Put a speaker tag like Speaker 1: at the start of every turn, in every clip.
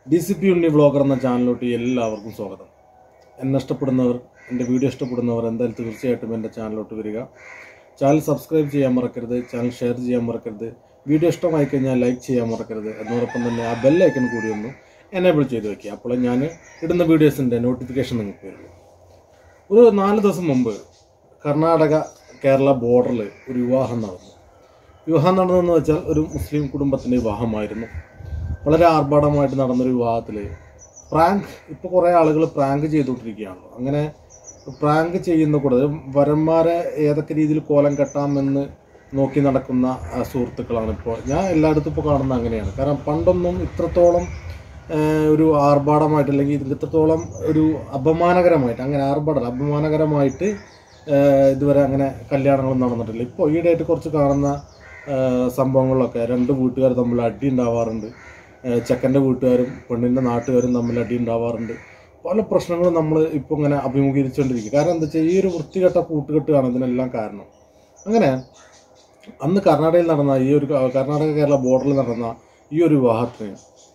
Speaker 1: D C P Unni vlogger എന്ന ചാനലിലോട്ട് എല്ലാവർക്കും സ്വാഗതം എന്നെ ഇഷ്ടപ്പെടുന്നവർ എൻ്റെ വീഡിയോ ഇഷ്ടപ്പെടുന്നവർ എന്തായാലും തീർച്ചയായിട്ടും എൻ്റെ ചാനലിലോട്ട് വരിക ചാനൽ സബ്സ്ക്രൈബ് ചെയ്യാൻ മറക്കരുത് ചാനൽ ഷെയർ ചെയ്യാൻ മറക്കരുത് വീഡിയോ ഇഷ്ടമായി കഴിഞ്ഞാൽ ലൈക്ക് ചെയ്യാൻ മറക്കരുത് അതോടൊപ്പം തന്നെ ആ ബെല്ലൈക്കൺ കൂടി ഒന്ന് എനേബിൾ ചെയ്ത് വയ്ക്കുക അപ്പോൾ ഞാൻ ഇടുന്ന വീഡിയോസിൻ്റെ നോട്ടിഫിക്കേഷൻ നിങ്ങൾക്ക് വരുള്ളൂ ഒരു നാല് ദിവസം മുമ്പ് കർണാടക കേരള ബോർഡറിൽ ഒരു വിവാഹം നടന്നു വിവാഹം നടന്നതെന്ന് വെച്ചാൽ ഒരു മുസ്ലിം കുടുംബത്തിൻ്റെ വിവാഹമായിരുന്നു വളരെ ആർഭാടമായിട്ട് നടന്നൊരു വിവാഹത്തിൽ പ്രാങ്ക് ഇപ്പോൾ കുറേ ആളുകൾ പ്രാങ്ക് ചെയ്തുകൊണ്ടിരിക്കുകയാണല്ലോ അങ്ങനെ പ്രാങ്ക് ചെയ്യുന്ന കൂടെ വരന്മാരെ ഏതൊക്കെ രീതിയിൽ കോലം കെട്ടാമെന്ന് നോക്കി നടക്കുന്ന ആ, സുഹൃത്തുക്കളാണ് ഇപ്പോൾ ഞാൻ എല്ലായിടത്തും ഇപ്പോൾ കാണുന്നത് അങ്ങനെയാണ് കാരണം പണ്ടൊന്നും ഇത്രത്തോളം ആ, ഒരു ആർഭാടമായിട്ട് അല്ലെങ്കിൽ ഇതിൽ ഇത്രത്തോളം ഒരു അപമാനകരമായിട്ട് അങ്ങനെ ആർഭാടം അപമാനകരമായിട്ട് ആ, ഇതുവരെ അങ്ങനെ കല്യാണങ്ങളൊന്നും നടന്നിട്ടില്ല ഇപ്പോൾ ഈയിടെയായിട്ട് കുറച്ച് കാണുന്ന ആ, സംഭവങ്ങളിലൊക്കെ രണ്ട് വീട്ടുകാർ തമ്മിൽ അടി ഉണ്ടാവാറുണ്ട് ആ, ചെക്കൻ്റെ വീട്ടുകാരും പെണ്ണിൻ്റെ നാട്ടുകാരും തമ്മിൽ അടി ഉണ്ടാവാറുണ്ട് പല പ്രശ്നങ്ങളും നമ്മൾ ഇപ്പോൾ ഇങ്ങനെ അഭിമുഖീകരിച്ചുകൊണ്ടിരിക്കും കാരണം എന്താ വെച്ചാൽ ഈ ഒരു വൃത്തികെട്ട കൂട്ടുകെട്ടാണ് ഇതിനെല്ലാം കാരണം അങ്ങനെ അന്ന് കർണാടകയിൽ നടന്ന ഈ ഒരു കർണാടക കേരള ബോർഡറിൽ നടന്ന ഈ ഒരു വിവാഹത്തിന്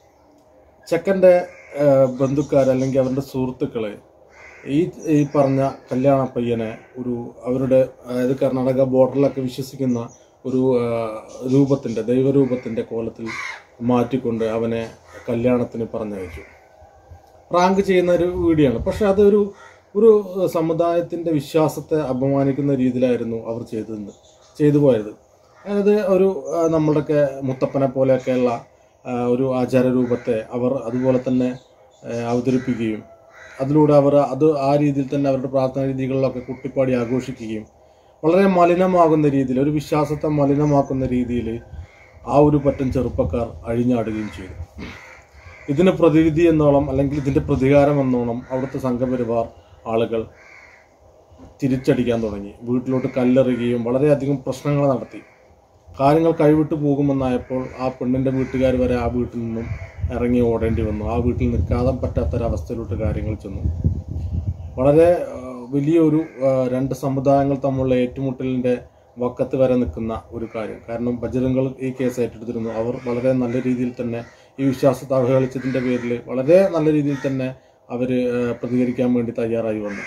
Speaker 1: ചെക്കൻ്റെ ബന്ധുക്കാർ അല്ലെങ്കിൽ അവരുടെ സുഹൃത്തുക്കളെ ഈ ഈ പറഞ്ഞ കല്യാണ പയ്യനെ ഒരു അവരുടെ അതായത് കർണാടക ബോർഡറിലൊക്കെ വിശ്വസിക്കുന്ന ഒരു ആ, രൂപത്തിൻ്റെ ദൈവരൂപത്തിൻ്റെ കോലത്തിൽ മാറ്റിക്കൊണ്ട് അവനെ കല്യാണത്തിന് പറഞ്ഞയച്ചു റാങ്ക് ചെയ്യുന്ന ഒരു വീഡിയോ ആണ് പക്ഷെ അതൊരു ഒരു സമുദായത്തിൻ്റെ വിശ്വാസത്തെ അപമാനിക്കുന്ന രീതിയിലായിരുന്നു അവർ ചെയ്തത് ചെയ്തു പോയത് അതായത് ഒരു ആ, നമ്മുടെയൊക്കെ മുത്തപ്പനെ പോലെയൊക്കെയുള്ള ആ, ഒരു ആചാരരൂപത്തെ അവർ അതുപോലെ തന്നെ ആ, അവതരിപ്പിക്കുകയും അതിലൂടെ അവർ അത് ആ രീതിയിൽ തന്നെ അവരുടെ പ്രാർത്ഥന രീതികളിലൊക്കെ കുട്ടിപ്പാടി ആഘോഷിക്കുകയും വളരെ മലിനമാകുന്ന രീതിയിൽ ഒരു വിശ്വാസത്തെ മലിനമാക്കുന്ന രീതിയിൽ ആ ഒരു പറ്റം ചെറുപ്പക്കാർ അഴിഞ്ഞാടുകയും ചെയ്തു ഇതിന് പ്രതിവിധി എന്നോളം അല്ലെങ്കിൽ ഇതിൻ്റെ പ്രതികാരം എന്നോണം അവിടുത്തെ സംഘപരിവാർ ആളുകൾ തിരിച്ചടിക്കാൻ തുടങ്ങി വീട്ടിലോട്ട് കല്ലെറിയുകയും വളരെയധികം പ്രശ്നങ്ങൾ നടത്തി കാര്യങ്ങൾ കൈവിട്ടു പോകുമെന്നായപ്പോൾ ആ പെണ്ണിൻ്റെ വീട്ടുകാർ വരെ ആ വീട്ടിൽ നിന്നും ഇറങ്ങി ഓടേണ്ടി വന്നു ആ വീട്ടിൽ നിൽക്കാതെ പറ്റാത്തൊരവസ്ഥയിലോട്ട് കാര്യങ്ങൾ ചെന്നു വളരെ ആ, വലിയൊരു ആ, രണ്ട് സമുദായങ്ങൾ തമ്മിലുള്ള ഏറ്റുമുട്ടലിൻ്റെ വക്കത്ത് വരെ നിൽക്കുന്ന ഒരു കാര്യം കാരണം ബജരംഗൾ ഈ കേസ് ഏറ്റെടുത്തിരുന്നു അവർ വളരെ നല്ല രീതിയിൽ തന്നെ ഈ വിശ്വാസത്തെ അവഹേളിച്ചതിൻ്റെ പേരിൽ വളരെ നല്ല രീതിയിൽ തന്നെ അവർ പ്രതികരിക്കാൻ വേണ്ടി തയ്യാറായി വന്നു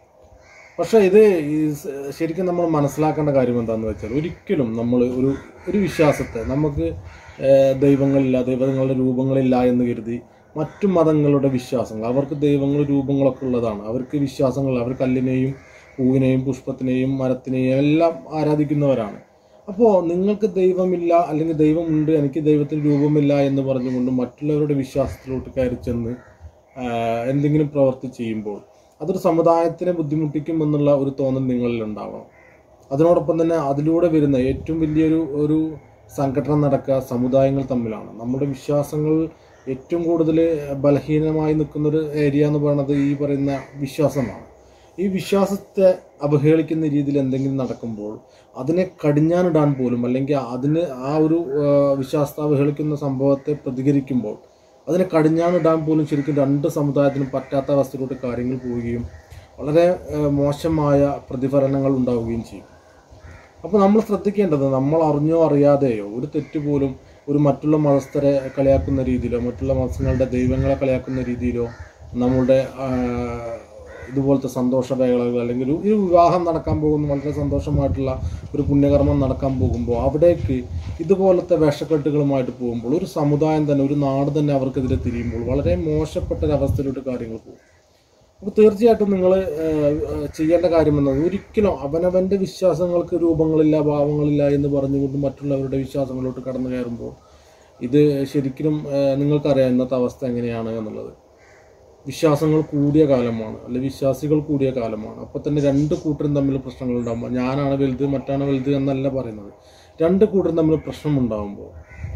Speaker 1: പക്ഷേ ഇത് ഈ സ് ശരിക്കും നമ്മൾ മനസ്സിലാക്കേണ്ട കാര്യം എന്താണെന്ന് വെച്ചാൽ ഒരിക്കലും നമ്മൾ ഒരു ഒരു വിശ്വാസത്തെ നമുക്ക് ഏഹ്, ദൈവങ്ങളില്ല ദൈവങ്ങളുടെ രൂപങ്ങളില്ല എന്ന് കരുതി മറ്റു മതങ്ങളുടെ വിശ്വാസങ്ങൾ അവർക്ക് ദൈവങ്ങൾ രൂപങ്ങളൊക്കെ ഉള്ളതാണ് അവർക്ക് വിശ്വാസങ്ങൾ അവർ കല്ലിനെയും പൂവിനെയും പുഷ്പത്തിനെയും മരത്തിനെയും എല്ലാം ആരാധിക്കുന്നവരാണ് അപ്പോൾ നിങ്ങൾക്ക് ദൈവമില്ല അല്ലെങ്കിൽ ദൈവമുണ്ട് എനിക്ക് ദൈവത്തിന് രൂപമില്ല എന്ന് പറഞ്ഞുകൊണ്ട് മറ്റുള്ളവരുടെ വിശ്വാസത്തിലോട്ട് കയറി ചെന്ന് ആഹ്, എന്തെങ്കിലും പ്രവൃത്തി ചെയ്യുമ്പോൾ അതൊരു സമുദായത്തിനെ ബുദ്ധിമുട്ടിക്കും എന്നുള്ള ഒരു തോന്നൽ നിങ്ങളിൽ ഉണ്ടാവണം അതിനോടൊപ്പം തന്നെ അതിലൂടെ വരുന്ന ഏറ്റവും വലിയൊരു ഒരു സംഘടന നടക്കുക സമുദായങ്ങൾ തമ്മിലാണ് നമ്മുടെ വിശ്വാസങ്ങൾ ഏറ്റവും കൂടുതൽ ബലഹീനമായി നിൽക്കുന്ന ഒരു ഏരിയ എന്ന് പറയുന്നത് ഈ പറയുന്ന വിശ്വാസമാണ് ഈ വിശ്വാസത്തെ അവഹേളിക്കുന്ന രീതിയിൽ എന്തെങ്കിലും നടക്കുമ്പോൾ അതിനെ കടിഞ്ഞാനിടാൻ പോലും അല്ലെങ്കിൽ അതിന് ആ ഒരു ആ, വിശ്വാസത്തെ അവഹേളിക്കുന്ന സംഭവത്തെ പ്രതികരിക്കുമ്പോൾ അതിനെ കടിഞ്ഞാണിടാൻ പോലും ശരിക്കും രണ്ട് സമുദായത്തിനും പറ്റാത്ത അവസ്ഥയിലോട്ട് കാര്യങ്ങൾ പോവുകയും വളരെ ആ, മോശമായ പ്രതിഫലനങ്ങൾ ഉണ്ടാവുകയും ചെയ്യും അപ്പോൾ നമ്മൾ ശ്രദ്ധിക്കേണ്ടത് നമ്മൾ അറിഞ്ഞോ അറിയാതെയോ ഒരു തെറ്റ് പോലും ഒരു മറ്റുള്ള മതസ്ഥരെ കളിയാക്കുന്ന രീതിയിലോ മറ്റുള്ള മതങ്ങളുടെ ദൈവങ്ങളെ കളിയാക്കുന്ന രീതിയിലോ നമ്മളുടെ ആ, ഇതുപോലത്തെ സന്തോഷവേളകൾ അല്ലെങ്കിൽ ഒരു ഒരു വിവാഹം നടക്കാൻ പോകുന്ന വളരെ സന്തോഷമായിട്ടുള്ള ഒരു പുണ്യകർമ്മം നടക്കാൻ പോകുമ്പോൾ അവിടേക്ക് ഇതുപോലത്തെ വേഷക്കെട്ടുകളുമായിട്ട് പോകുമ്പോൾ ഒരു സമുദായം തന്നെ ഒരു നാട് തന്നെ അവർക്കെതിരെ തിരിയുമ്പോൾ വളരെ മോശപ്പെട്ട ഒരവസ്ഥയിലോട്ട് കാര്യങ്ങൾ പോകും അപ്പോൾ തീർച്ചയായിട്ടും നിങ്ങൾ ചെയ്യേണ്ട കാര്യം എന്നത് ഒരിക്കലും അവനവൻ്റെ വിശ്വാസങ്ങൾക്ക് രൂപങ്ങളില്ല ഭാവങ്ങളില്ല എന്ന് പറഞ്ഞുകൊണ്ട് മറ്റുള്ളവരുടെ വിശ്വാസങ്ങളിലോട്ട് കടന്നു കയറുമ്പോൾ ഇത് ശരിക്കും ഏഹ്, നിങ്ങൾക്കറിയാം ഇന്നത്തെ അവസ്ഥ എങ്ങനെയാണ് എന്നുള്ളത് വിശ്വാസങ്ങൾ കൂടിയ കാലമാണ് അല്ലെ വിശ്വാസികൾ കൂടിയ കാലമാണ് അപ്പോൾ തന്നെ രണ്ട് കൂട്ടരും തമ്മിൽ പ്രശ്നങ്ങൾ ഉണ്ടാകുമ്പോൾ ഞാനാണ് വലുത് മറ്റാണ് വലുത് എന്നല്ല പറയുന്നത് രണ്ട് കൂട്ടരും തമ്മിൽ പ്രശ്നമുണ്ടാകുമ്പോൾ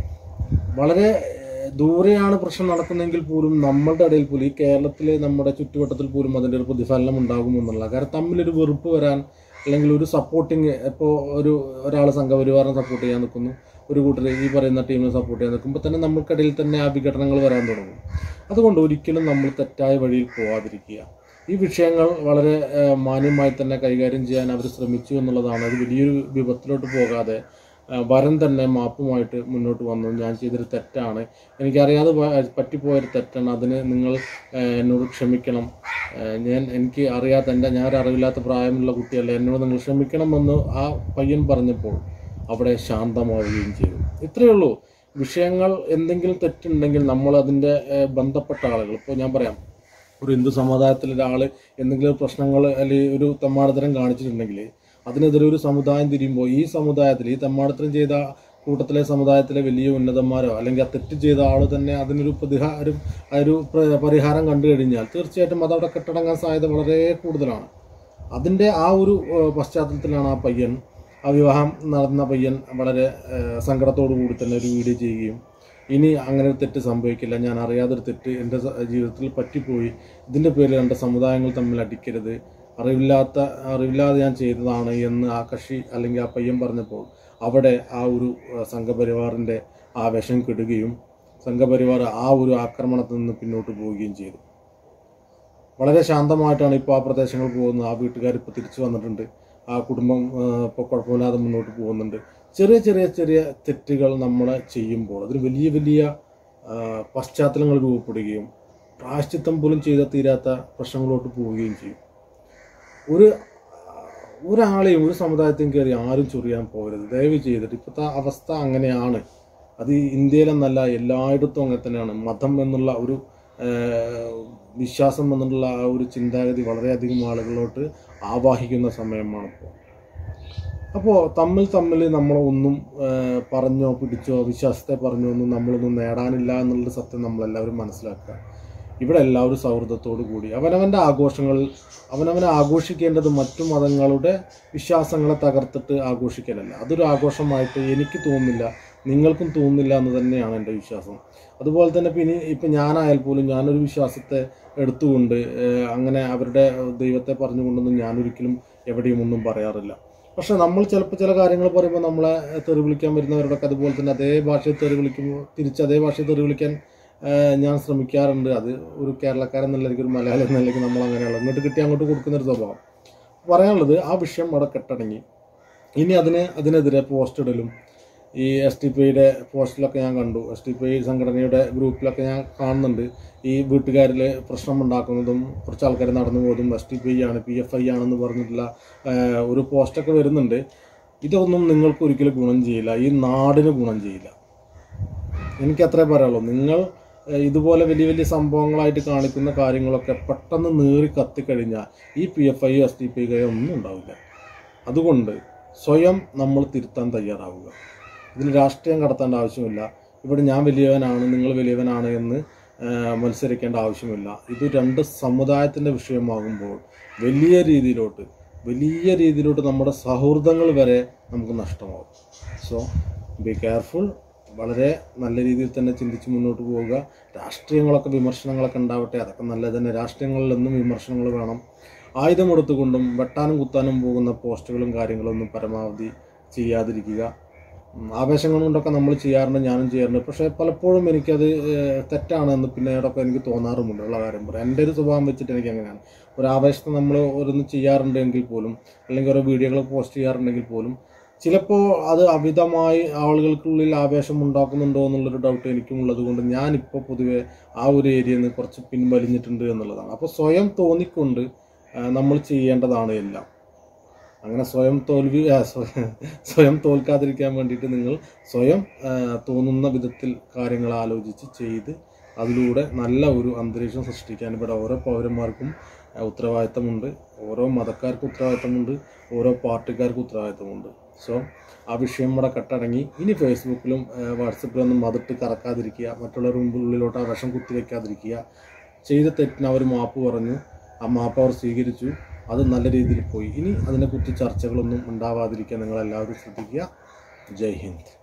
Speaker 1: വളരെ ഏഹ്, ദൂരെയാണ് പ്രശ്നം നടക്കുന്നതെങ്കിൽ പോലും നമ്മളുടെ ഇടയിൽ പോലും ഈ കേരളത്തിലെ നമ്മുടെ ചുറ്റുവട്ടത്തിൽ പോലും അതിൻ്റെ ഒരു പ്രതിഫലനം ഉണ്ടാകുമെന്നുള്ള കാരണം തമ്മിലൊരു വെറുപ്പ് വരാൻ അല്ലെങ്കിൽ ഒരു സപ്പോർട്ടിങ് ഇപ്പോൾ ഒരു ഒരാൾ സംഘപരിവാറിനെ സപ്പോർട്ട് ചെയ്യാൻ നിൽക്കുന്നു ഒരു കൂട്ടർ ഈ പറയുന്ന ടീമിനെ സപ്പോർട്ട് ചെയ്യാൻ നിൽക്കുമ്പോൾ തന്നെ നമ്മൾക്കിടയിൽ തന്നെ ആ വിഘടനങ്ങൾ വരാൻ തുടങ്ങും അതുകൊണ്ട് ഒരിക്കലും നമ്മൾ തെറ്റായ വഴിയിൽ പോവാതിരിക്കുക ഈ വിഷയങ്ങൾ വളരെ ഏഹ്, മാന്യമായി തന്നെ കൈകാര്യം ചെയ്യാൻ അവർ ശ്രമിച്ചു എന്നുള്ളതാണ് അത് വലിയൊരു വിപത്തിലോട്ട് പോകാതെ ആ, വരൻ തന്നെ മാപ്പുമായിട്ട് മുന്നോട്ട് വന്നു ഞാൻ ചെയ്തൊരു തെറ്റാണ് എനിക്കറിയാതെ പ- പറ്റിപ്പോയൊരു തെറ്റാണ് അതിന് നിങ്ങൾ ആ, എന്നോട് ക്ഷമിക്കണം ആ, ഞാൻ എനിക്ക് അറിയാത്ത എൻ്റെ ഞാൻ ഒരു അറിവില്ലാത്ത പ്രായമുള്ള കുട്ടിയല്ല എന്നോട് നിങ്ങൾ ക്ഷമിക്കണമെന്ന് ആ പയ്യൻ പറഞ്ഞപ്പോൾ അവിടെ ശാന്തമാവുകയും ചെയ്തു ഇത്രയേ ഉള്ളൂ വിഷയങ്ങൾ എന്തെങ്കിലും തെറ്റുണ്ടെങ്കിൽ നമ്മൾ അതിൻ്റെ ബന്ധപ്പെട്ട ആളുകൾ ഇപ്പോൾ ഞാൻ പറയാം ഒരു ഹിന്ദു സമുദായത്തിലെ ഒരാൾ എന്തെങ്കിലും പ്രശ്നങ്ങൾ അല്ലെങ്കിൽ ഒരു തെമ്മാടത്തരം കാണിച്ചിട്ടുണ്ടെങ്കിൽ അതിനെതിരെ ഒരു സമുദായം തിരിയുമ്പോൾ ഈ സമുദായത്തിൽ ഈ തെമ്മാടത്തരം ചെയ്ത കൂട്ടത്തിലെ സമുദായത്തിലെ വലിയ ഉന്നതന്മാരോ അല്ലെങ്കിൽ ആ തെറ്റ് ചെയ്ത ആൾ തന്നെ അതിനൊരു പ്രതിഹാരം ഒരു പ്ര- പരിഹാരം കണ്ടു കഴിഞ്ഞാൽ തീർച്ചയായിട്ടും അതവിടെ കെട്ടടങ്ങാൻ സാധ്യത വളരെ കൂടുതലാണ് അതിൻ്റെ ആ ഒരു ഏഹ്, പശ്ചാത്തലത്തിലാണ് ആ പയ്യൻ ആ വിവാഹം നടന്ന പയ്യൻ വളരെ ഏഹ്, സങ്കടത്തോടു കൂടി തന്നെ ഒരു വീഡിയോ ചെയ്യുകയും ഇനി അങ്ങനെ ഒരു തെറ്റ് സംഭവിക്കില്ല ഞാൻ അറിയാതൊരു തെറ്റ് എൻ്റെ സ- ജീവിതത്തിൽ പറ്റിപ്പോയി ഇതിൻ്റെ പേരിൽ രണ്ട് സമുദായങ്ങൾ തമ്മിൽ അടിക്കരുത് അറിവില്ലാത്ത അറിവില്ലാതെ ഞാൻ ചെയ്തതാണ് എന്ന് ആ കക്ഷി അല്ലെങ്കിൽ ആ പയ്യൻ പറഞ്ഞപ്പോൾ അവിടെ ആ ഒരു ഏഹ്, സംഘപരിവാറിൻ്റെ ആവേശം കെടുകയും സംഘപരിവാർ ആ ഒരു ആക്രമണത്തിൽ നിന്ന് പിന്നോട്ട് പോവുകയും ചെയ്തു വളരെ ശാന്തമായിട്ടാണ് ഇപ്പോൾ ആ പ്രദേശങ്ങൾ പോകുന്നത് ആ വീട്ടുകാർ ഇപ്പോൾ തിരിച്ചു വന്നിട്ടുണ്ട് ആ കുടുംബം ഇപ്പോൾ കുഴപ്പമില്ലാതെ മുന്നോട്ട് പോകുന്നുണ്ട് ചെറിയ ചെറിയ ചെറിയ തെറ്റുകൾ നമ്മൾ ചെയ്യുമ്പോൾ അതിന് വലിയ വലിയ ആ, പശ്ചാത്തലങ്ങൾ രൂപപ്പെടുകയും പ്രായശ്ചിത്തം പോലും ചെയ്ത തീരാത്ത പ്രശ്നങ്ങളോട്ട് പോവുകയും ചെയ്യും ഒരു ഒരാളെയും ഒരു സമുദായത്തെയും കയറി ആരും ചൊറിയാൻ പോകരുത് ദയവ് ചെയ്തിട്ട് ഇപ്പോഴത്തെ അവസ്ഥ അങ്ങനെയാണ് അത് ഇന്ത്യയിലെന്നല്ല എല്ലായിടത്തും അങ്ങനെ തന്നെയാണ് മതം എന്നുള്ള ഒരു ആ, വിശ്വാസം എന്നുള്ള ആ ഒരു ചിന്താഗതി വളരെയധികം ആളുകളോട്ട് ആവാഹിക്കുന്ന സമയമാണ് ഇപ്പോൾ അപ്പോൾ തമ്മിൽ തമ്മിൽ നമ്മളൊന്നും ആ, പറഞ്ഞോ പിടിച്ചോ വിശ്വാസത്തെ പറഞ്ഞോ ഒന്നും നമ്മളൊന്നും നേടാനില്ല എന്നുള്ളൊരു സത്യം നമ്മളെല്ലാവരും മനസ്സിലാക്കുക ഇവിടെ എല്ലാവരും സൗഹൃദത്തോടു കൂടി അവനവൻ്റെ ആഘോഷങ്ങൾ അവനവനെ ആഘോഷിക്കേണ്ടത് മറ്റു മതങ്ങളുടെ വിശ്വാസങ്ങളെ തകർത്തിട്ട് ആഘോഷിക്കലല്ല അതൊരു ആഘോഷമായിട്ട് എനിക്ക് തോന്നുന്നില്ല നിങ്ങൾക്കും തോന്നുന്നില്ല എന്ന് തന്നെയാണ് എൻ്റെ വിശ്വാസം അതുപോലെ തന്നെ ഇപ്പം ഇനി ഇപ്പം ഞാനായാൽ പോലും ഞാനൊരു വിശ്വാസത്തെ എടുത്തുകൊണ്ട് ഏഹ്, അങ്ങനെ അവരുടെ ദൈവത്തെ പറഞ്ഞുകൊണ്ടൊന്നും ഞാനൊരിക്കലും എവിടെയും ഒന്നും പറയാറില്ല പക്ഷെ നമ്മൾ ചിലപ്പോൾ ചില കാര്യങ്ങൾ പറയുമ്പോൾ നമ്മളെ തെറി വിളിക്കാൻ വരുന്നവരോടൊക്കെ അതുപോലെ തന്നെ അതേ ഭാഷയിൽ തെറി വിളിക്കുമ്പോൾ തിരിച്ച് അതേ ഭാഷയിൽ തെറി വിളിക്കാൻ ഏഹ്, ഞാൻ ശ്രമിക്കാറുണ്ട് അത് ഒരു കേരളക്കാരൻ എന്നുള്ള നിലയ്ക്ക് ഒരു മലയാളി എന്ന നിലയ്ക്ക് നമ്മൾ അങ്ങനെയുള്ള ഇങ്ങോട്ട് കിട്ടി അങ്ങോട്ട് കൊടുക്കുന്ന ഒരു സ്വഭാവം പറയാനുള്ളത് ആ വിഷയം അവിടെ കെട്ടടങ്ങി ഇനി അതിന് അതിനെതിരെ പോസ്റ്റ് ഇടലും ഈ എസ് ടി പി ഐയുടെ പോസ്റ്റിലൊക്കെ ഞാൻ കണ്ടു എസ് ടി പി ഐ സംഘടനയുടെ ഗ്രൂപ്പിലൊക്കെ ഞാൻ കാണുന്നുണ്ട് ഈ വീട്ടുകാരിൽ പ്രശ്നമുണ്ടാക്കുന്നതും കുറച്ച് ആൾക്കാർ നടന്നു പോകുന്നതും എസ് ടി പി ഐ ആണ് പി എഫ് ഐ ആണെന്ന് പറഞ്ഞിട്ടുള്ള ആ, ഒരു പോസ്റ്റൊക്കെ വരുന്നുണ്ട് ഇതൊന്നും നിങ്ങൾക്ക് ഒരിക്കലും ഗുണം ചെയ്യില്ല ഈ നാടിന് ഗുണം ചെയ്യില്ല എനിക്ക് അത്രേ പറയാനുള്ളൂ നിങ്ങൾ ഏഹ്, ഇതുപോലെ വലിയ വലിയ സംഭവങ്ങളായിട്ട് കാണിക്കുന്ന കാര്യങ്ങളൊക്കെ പെട്ടെന്ന് നീറി കത്തിക്കഴിഞ്ഞാൽ ഈ P F I S T P I ഒന്നും ഉണ്ടാവില്ല അതുകൊണ്ട് സ്വയം നമ്മൾ തിരുത്താൻ തയ്യാറാവുക ഇതിൽ രാഷ്ട്രീയം കടത്തേണ്ട ആവശ്യമില്ല ഇവിടെ ഞാൻ വലിയവനാണ് നിങ്ങൾ വലിയവനാണ് എന്ന് ഏഹ്, മത്സരിക്കേണ്ട ആവശ്യമില്ല ഇത് രണ്ട് സമുദായത്തിൻ്റെ വിഷയമാകുമ്പോൾ വലിയ രീതിയിലോട്ട് വലിയ രീതിയിലോട്ട് നമ്മുടെ സൗഹൃദങ്ങൾ വരെ നമുക്ക് നഷ്ടമാവും സോ ബി കെയർഫുൾ വളരെ നല്ല രീതിയിൽ തന്നെ ചിന്തിച്ച് മുന്നോട്ട് പോവുക രാഷ്ട്രീയങ്ങളൊക്കെ വിമർശനങ്ങളൊക്കെ ഉണ്ടാവട്ടെ അതൊക്കെ നല്ലത് തന്നെ രാഷ്ട്രീയങ്ങളിൽ എന്നും വിമർശനങ്ങൾ വേണം ആയുധമെടുത്തുകൊണ്ടും വെട്ടാനും കുത്താനും പോകുന്ന പോസ്റ്റുകളും കാര്യങ്ങളൊന്നും പരമാവധി ചെയ്യാതിരിക്കുക ഉം, ആവേശങ്ങൾ കൊണ്ടൊക്കെ നമ്മൾ ചെയ്യാറുണ്ട് ഞാനും ചെയ്യാറുണ്ട് പക്ഷേ പലപ്പോഴും എനിക്കത് ഏഹ്, തെറ്റാണെന്ന് പിന്നീടൊക്കെ എനിക്ക് തോന്നാറുമുണ്ട് ഉള്ള കാര്യം പറയാം എൻ്റെ ഒരു സ്വഭാവം വെച്ചിട്ട് എനിക്ക് അങ്ങനെയാണ് ഒരു ആവേശത്തെ നമ്മൾ ഓരോന്ന് ചെയ്യാറുണ്ടെങ്കിൽ പോലും അല്ലെങ്കിൽ ഓരോ വീഡിയോകൾ പോസ്റ്റ് ചെയ്യാറുണ്ടെങ്കിൽ പോലും ചിലപ്പോൾ അത് അമിതമായി ആളുകൾക്കുള്ളിൽ ആവേശം ഉണ്ടാക്കുന്നുണ്ടോ എന്നുള്ളൊരു ഡൗട്ട് എനിക്കും ഉള്ളത് കൊണ്ട് ഞാനിപ്പോൾ പൊതുവെ ആ ഒരു ഏരിയയിൽ നിന്ന് കുറച്ച് പിൻവലിഞ്ഞിട്ടുണ്ട് എന്നുള്ളതാണ് അപ്പോൾ സ്വയം തോന്നിക്കൊണ്ട് ആ, നമ്മൾ ചെയ്യേണ്ടതാണ് എല്ലാം അങ്ങനെ സ്വയം തോൽവി ആ, സ്വയം- സ്വയം തോൽക്കാതിരിക്കാൻ വേണ്ടിയിട്ട് നിങ്ങൾ സ്വയം ആ, തോന്നുന്ന വിധത്തിൽ കാര്യങ്ങൾ ആലോചിച്ച് ചെയ്ത് അതിലൂടെ നല്ല ഒരു അന്തരീക്ഷം സൃഷ്ടിക്കാൻ ഇവിടെ ഓരോ പൗരന്മാർക്കും ആ, ഉത്തരവാദിത്തമുണ്ട് ഓരോ മതക്കാർക്കും ഉത്തരവാദിത്തമുണ്ട് ഓരോ പാർട്ടിക്കാർക്കും ഉത്തരവാദിത്തമുണ്ട് സോ ആ വിഷയം ഇവിടെ കട്ടടങ്ങി ഇനി ഫേസ്ബുക്കിലും ആ, വാട്സപ്പിലും ഒന്നും മതിട്ട് കറക്കാതിരിക്കുക മറ്റുള്ളവരുടെ മുമ്പിൽ ഉള്ളിലോട്ട് ആ വിഷം കുത്തിവെക്കാതിരിക്കുക ചെയ്ത തെറ്റിന് അവർ മാപ്പ് പറഞ്ഞു ആ മാപ്പ് അവർ സ്വീകരിച്ചു അത് നല്ല രീതിയിൽ പോയി ഇനി അതിനെക്കുറിച്ച് ചർച്ചകളൊന്നും ഉണ്ടാവാതിരിക്കാൻ നിങ്ങൾ എല്ലാവരും ശ്രദ്ധിക്കുക ജയ് ഹിന്ദ്